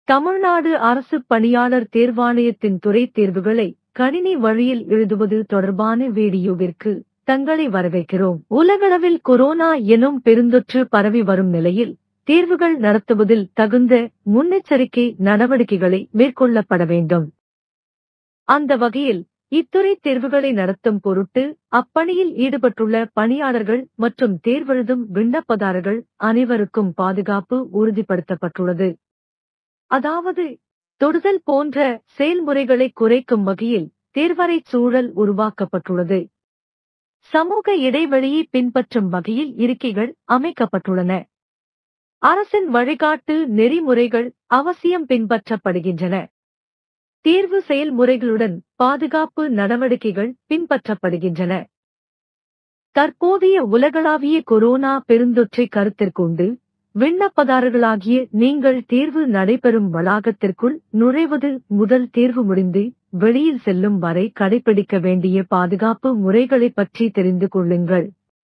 தமிழ்நாடு அரசு பணியாளர் தேர்வாணையத்தின் துறை தேர்வுகளை கணினி வழியில் எழுதுவது தொடர்பான வீடியோவிற்கு தங்களை வரவேற்கிறோம் உலகளவில் கொரோனா எனும் பெருந்தொற்று பரவி வரும் நிலையில் தேர்வுகள் நடத்துவதில் தகுந்த முன்னெச்சரிக்கை நடவடிக்கைகளை மேற்கொள்ளப்பட வேண்டும் அந்த வகையில் இத்துறை தேர்வுகளை நடத்தும் பொருட்டு அப்பணியில் ஈடுபட்டுள்ள பணியாளர்கள் மற்றும் தேர்வெழுதும் விண்ணப்பதாரர்கள் அனைவருக்கும் பாதுகாப்பு உறுதிப்படுத்தப்பட்டுள்ளது அதாவது தொடுதல் போன்ற செயல்முறைகளை குறைக்கும் வகையில் தேர்வறை சூழல் உருவாக்கப்பட்டுள்ளது சமூக இடைவெளியை பின்பற்றும் வகையில் இருக்கைகள் அமைக்கப்பட்டுள்ளன அரசின் வழிகாட்டு நெறிமுறைகள் அவசியம் பின்பற்றப்படுகின்றன தேர்வு செயல்முறைகளுடன் பாதுகாப்பு நடவடிக்கைகள் பின்பற்றப்படுகின்றன தற்போதைய உலகளாவிய கொரோனா பெருந்தொற்றை கருத்திற்கொண்டு விண்ணப்பதாரர்களாகிய நீங்கள் தேர்வு நடைபெறும் வளாகத்திற்குள் நுழைவது முதல் தேர்வு முடிந்து வெளியில் செல்லும் வரை கடைபிடிக்க வேண்டிய பாதுகாப்பு முறைகளைப் பற்றி தெரிந்து கொள்ளுங்கள்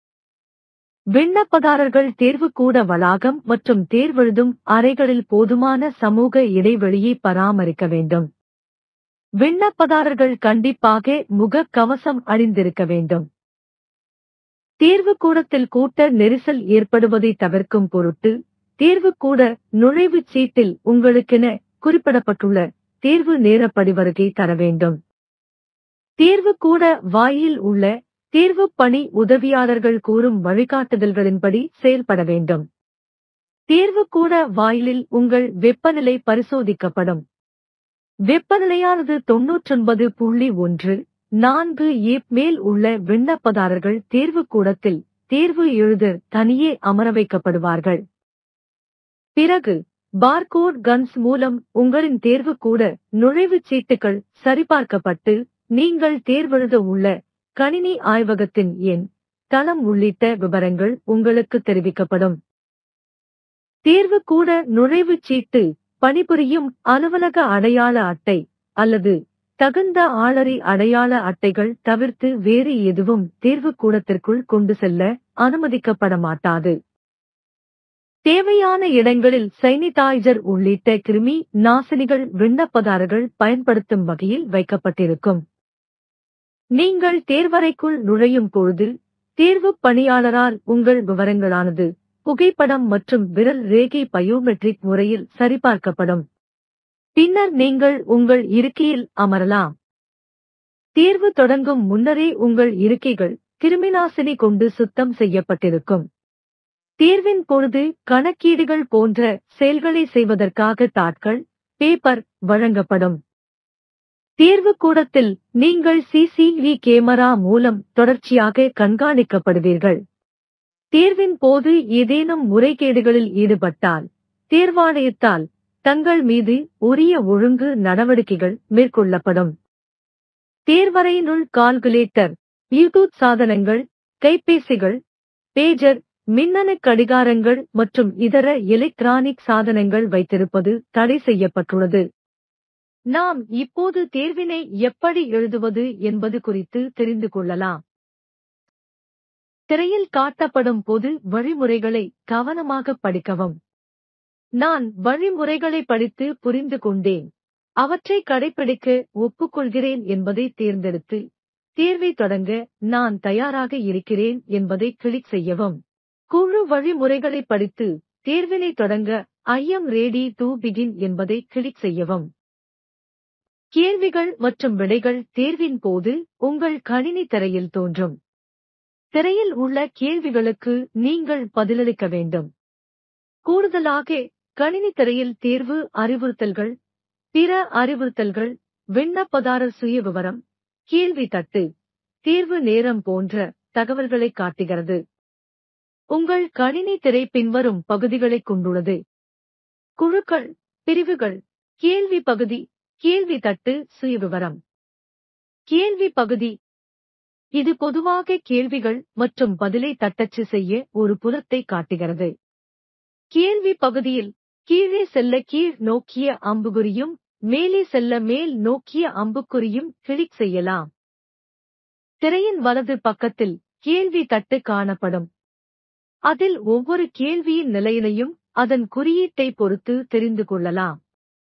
விண்ணப்பதாரர்கள் தேர்வுக்கூட வளாகம் மற்றும் தேர்வெழுதும் அறைகளில் போதுமான சமூக இடைவெளியை பராமரிக்க வேண்டும் விண்ணப்பதாரர்கள் கண்டிப்பாக முக கவசம் அணிந்திருக்க வேண்டும் தேர்வுக்கூடத்தில் கூட்ட நெரிசல் ஏற்படுவதை தவிர்க்கும் பொருட்டு தேர்வுக்கூட நுழைவுச் சீட்டில் உங்களுக்கென குறிப்பிடப்பட்டுள்ள தேர்வு நேரப்படி வருகை தர வேண்டும் தேர்வுக்கூட வாயில் உள்ள தேர்வு பணி உதவியாளர்கள் கூறும் வழிகாட்டுதல்களின்படி செயல்பட வேண்டும் தேர்வுக்கூட வாயிலில் உங்கள் வெப்பநிலை பரிசோதிக்கப்படும் வெப்பநிலையானது தொன்னூற்றொன்பது புள்ளி ஒன்று நான்கு ஏ மேல் உள்ள விண்ணப்பதாரர்கள் தேர்வு கூடத்தில் தேர்வு எழுத தனியே அமர வைக்கப்படுவார்கள் பிறகு பார்கோட் கன்ஸ் மூலம் உங்களின் தேர்வு கூட நுழைவுச் சீட்டுகள் சரிபார்க்கப்பட்டு நீங்கள் தேர்வெழுத உள்ள கணினி ஆய்வகத்தின் எண் தளம் உள்ளிட்ட விவரங்கள் உங்களுக்கு தெரிவிக்கப்படும் தேர்வு கூட நுழைவுச் சீட்டு பணிபுரியும் அலுவலக அடையாள அட்டை அல்லது தகுந்த ஆளறி அடையாள அட்டைகள் தவிர்த்து வேறு எதுவும் தேர்வு கூடத்திற்குள் கொண்டு செல்ல அனுமதிக்கப்பட மாட்டாது தேவையான இடங்களில் சைனிடைசர் உள்ளிட்ட கிருமி நாசினிகள் விண்ணப்பதாரர்கள் பயன்படுத்தும் வகையில் வைக்கப்பட்டிருக்கும் நீங்கள் தேர்வறைக்குள் நுழையும் பொழுது தேர்வு பணியாளரால் உங்கள் விவரங்களானது புகைப்படம் மற்றும் விரல் ரேகை பயோமெட்ரிக் முறையில் சரிபார்க்கப்படும் பின்னர் நீங்கள் உங்கள் இருக்கையில் அமரலாம் தேர்வு தொடங்கும் முன்னரே உங்கள் இருக்கைகள் கிருமிநாசினி கொண்டு சுத்தம் செய்யப்பட்டிருக்கும் தேர்வின் பொழுது கணக்கீடுகள் போன்ற செயல்களை செய்வதற்காக தாட்கள் பேப்பர் வழங்கப்படும் தேர்வு கூடத்தில் நீங்கள் சிசிவி கேமரா மூலம் தொடர்ச்சியாக கண்காணிக்கப்படுவீர்கள் தேர்வின் போது ஏதேனும் முறைகேடுகளில் ஈடுபட்டால் தேர்வாணையத்தால் தங்கள் மீது உரிய ஒழுங்கு நடவடிக்கைகள் மேற்கொள்ளப்படும் தேர்வறையினுள் கால்குலேட்டர் ப்ளூடூத் சாதனங்கள் கைபேசிகள் பேஜர் மின்னணு கடிகாரங்கள் மற்றும் இதர எலக்ட்ரானிக் சாதனங்கள் வைத்திருப்பது தடை செய்யப்பட்டுள்ளது நாம் இப்போது தேர்வினை எப்படி எழுதுவது என்பது குறித்து தெரிந்து கொள்ளலாம் திரையில் காட்டப்படும் பொது வழிமுறைகளை கவனமாக படிக்கவும் நான் வழிமுறைகளை படித்து புரிந்து கொண்டேன் அவற்றை கடைபிடிக்க ஒப்புக்கொள்கிறேன் என்பதை தேர்ந்தெடுத்து தேர்வை தொடங்க நான் தயாராக இருக்கிறேன் என்பதை கிளிக் செய்யவும் குழு வழிமுறைகளை படித்து தேர்வினை தொடங்க I am ready to begin என்பதை கிளிக் செய்யவும் கேள்விகள் மற்றும் விடைகள் தேர்வின் போது உங்கள் கணினி திரையில் தோன்றும் திரையில் உள்ள கேள்விகளுக்கு நீங்கள் பதிலளிக்க வேண்டும் கூடுதலாக கணினி திரையில் தேர்வு அறிவுறுத்தல்கள் பிற அறிவுறுத்தல்கள் விண்ணப்பதாரர் சுய விவரம் கேள்வி தட்டு தேர்வு நேரம் போன்ற தகவல்களை காட்டுகிறது உங்கள் கணினி திரை பின்வரும் பகுதிகளைக் கொண்டுள்ளது குழுக்கள் பிரிவுகள் கேள்வி பகுதி கேள்வி தட்டு சுயவிவரம் கேள்வி பகுதி இது பொதுவாக கேள்விகள் மற்றும் பதிலை தட்டச்சு செய்ய ஒரு புலத்தை காட்டுகிறது கேள்வி பகுதியில் கீழே செல்ல கீழ் நோக்கிய அம்புகுறியும் மேலே செல்ல மேல் நோக்கிய அம்புக்குறியும் கிளிக் செய்யலாம் திரையின் வலது பக்கத்தில் கேள்வி தட்டு காணப்படும் அதில் ஒவ்வொரு கேள்வியின் நிலையினையும் அதன் குறியீட்டை பொறுத்து தெரிந்து கொள்ளலாம்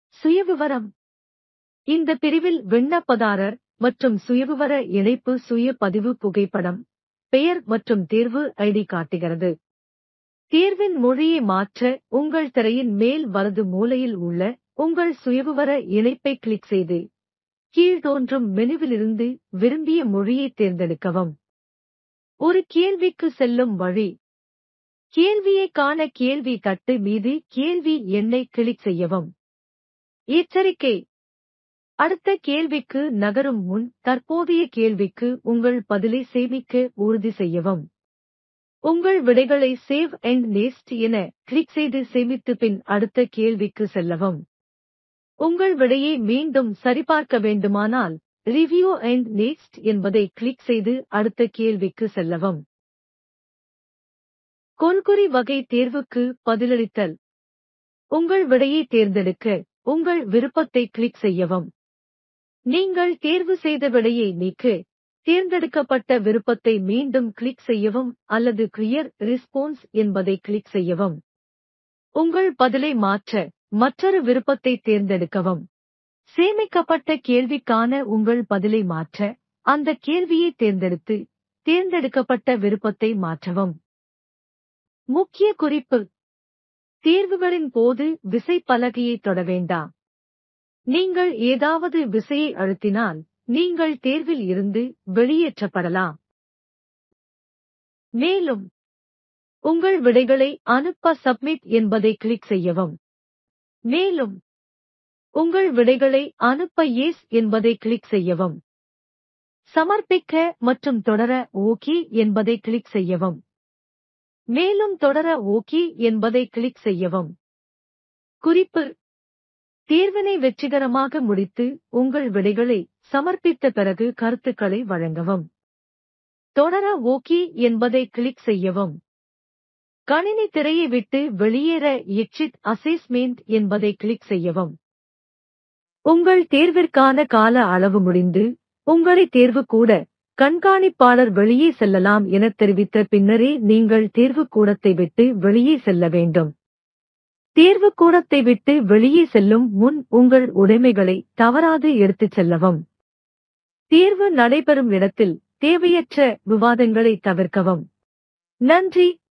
சுயவிவரம் இந்த பிரிவில் விண்ணப்பதாரர் மற்றும் சுயவிவர இணைப்பு சுய பதிவு புகைப்படம் பெயர் மற்றும் தேர்வு ஐடி காட்டுகிறது தேர்வின் மொழியை மாற்ற உங்கள் திரையின் மேல் வலது மூலையில் உள்ள உங்கள் சுயவிவர இணைப்பை கிளிக் செய்து கீழ்தோன்றும் மெனுவிலிருந்து விரும்பிய மொழியை தேர்ந்தெடுக்கவும் ஒரு கேள்விக்கு செல்லும் வழி கேள்வியை காண கேள்வி தட்டு மீது கேள்வி எண்ணை கிளிக் செய்யவும் எச்சரிக்கை அடுத்த கேள்விக்கு நகரும் முன் தற்போதைய கேள்விக்கு உங்கள் பதிலை சேமிக்க உறுதி செய்யவும் உங்கள் விடைகளை சேவ் அண்ட் நெக்ஸ்ட் என கிளிக் செய்து சேமித்து பின் அடுத்த கேள்விக்கு செல்லவும் உங்கள் விடையை மீண்டும் சரிபார்க்க வேண்டுமானால் ரிவ்யூ அண்ட் நெக்ஸ்ட் என்பதை கிளிக் செய்து அடுத்த கேள்விக்கு செல்லவும் கொள்குறி வகை தேர்வுக்கு பதிலளித்தல் உங்கள் விடையை தேர்ந்தெடுக்க உங்கள் விருப்பத்தை கிளிக் செய்யவும் நீங்கள் தேர்வு செய்த விடையை நீக்க தேர்ந்தெடுக்கப்பட்ட விருப்பத்தை மீண்டும் கிளிக் செய்யவும் அல்லது கிளியர் ரெஸ்பான்ஸ் என்பதை கிளிக் செய்யவும் உங்கள் பதிலை மாற்ற மற்றொரு விருப்பத்தை தேர்ந்தெடுக்கவும் சேமிக்கப்பட்ட கேள்விக்கான உங்கள் பதிலை மாற்ற அந்த கேள்வியை தேர்ந்தெடுத்து தேர்ந்தெடுக்கப்பட்ட விருப்பத்தை மாற்றவும் முக்கிய குறிப்பு தேர்வுகளின் போது விசைப்பலகையை தொட வேண்டாம் நீங்கள் ஏதாவது விசையை அழுத்தினால் நீங்கள் தேர்வில் இருந்து வெளியேற்றப்படலாம் மேலும் உங்கள் விடைகளை அனுப்ப சப்மிட் என்பதை கிளிக் செய்யவும் மேலும் உங்கள் விடைகளை அனுப்ப எஸ் என்பதை கிளிக் செய்யவும் சமர்ப்பிக்க மற்றும் தொடர ஓகே என்பதை கிளிக் செய்யவும் மேலும் தொடர ஓகே என்பதை கிளிக் செய்யவும் குறிப்பு தேர்வினை வெற்றிகரமாக முடித்து உங்கள் விடைகளை சமர்ப்பித்த பிறகு கருத்துக்களை வழங்கவும் தொடர ஓகே என்பதை கிளிக் செய்யவும் கணினி திரையை விட்டு வெளியேற எக்ஸிட் அசேஸ்மெண்ட் என்பதை கிளிக் செய்யவும் உங்கள் தேர்விற்கான கால அளவு முடிந்து உங்களை தேர்வு கூட கண்காணிப்பாளர் வெளியே செல்லலாம் என தெரிவித்த பின்னரே நீங்கள் தேர்வு கூடத்தை விட்டு வெளியே செல்ல வேண்டும் தேர்வு கூடத்தை விட்டு வெளியே செல்லும் முன் உங்கள் உடைமைகளை தவறாது எடுத்துச் செல்லவும் தேர்வு நடைபெறும் இடத்தில் தேவையற்ற விவாதங்களை தவிர்க்கவும் நன்றி